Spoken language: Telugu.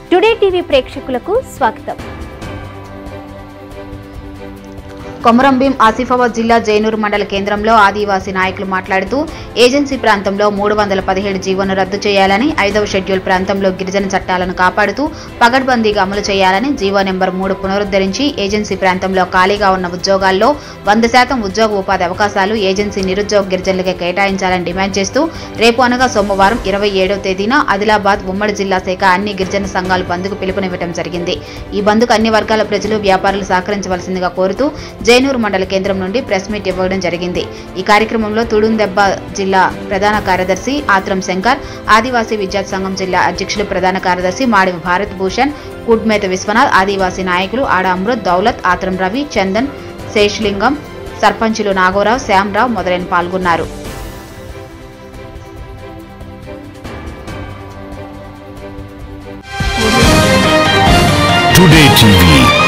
టుడే టీవీ ప్రేక్షకులకు స్వాగతం కొమరంభీం ఆసిఫాబాద్ జిల్లా జైనూరు మండల కేంద్రంలో ఆదివాసీ నాయకులు మాట్లాడుతూ ఏజెన్సీ ప్రాంతంలో మూడు వందల పదిహేడు జీవోను రద్దు చేయాలని ఐదవ షెడ్యూల్ ప్రాంతంలో గిరిజన చట్టాలను కాపాడుతూ పగడ్బందీగా అమలు చేయాలని జీవో నెంబర్ మూడు పునరుద్ధరించి ఏజెన్సీ ప్రాంతంలో ఖాళీగా ఉన్న ఉద్యోగాల్లో వంద శాతం ఉద్యోగ ఉపాధి అవకాశాలు ఏజెన్సీ నిరుద్యోగ గిరిజనులకే కేటాయించాలని డిమాండ్ చేస్తూ రేపు అనగా సోమవారం ఇరవై ఏడవ తేదీన ఆదిలాబాద్ ఉమ్మడి జిల్లా శాఖ అన్ని గిరిజన సంఘాలు బంద్కు పిలుపునివ్వడం జరిగింది ఈ బంద్కు అన్ని వర్గాల ప్రజలు వ్యాపారులు సహకరించవలసిందిగా కోరుతూ జైనూరు మండల కేంద్రం నుండి ప్రెస్ మీట్ ఇవ్వడం జరిగింది ఈ కార్యక్రమంలో తుడుందెబ్బ జిల్లా ప్రధాన కార్యదర్శి ఆత్రం శంకర్ ఆదివాసీ విద్యార్థి సంఘం జిల్లా అధ్యక్షులు ప్రధాన కార్యదర్శి మాడివి భారత్ భూషణ్ కుడ్మేత విశ్వనాథ్ ఆదివాసీ నాయకులు ఆడ అమృత్ దౌలత్ ఆత్రం రవి చందన్ శేషలింగం సర్పంచులు నాగోరావు శ్యామరావు మొదలైన పాల్గొన్నారు టుడే టీవీ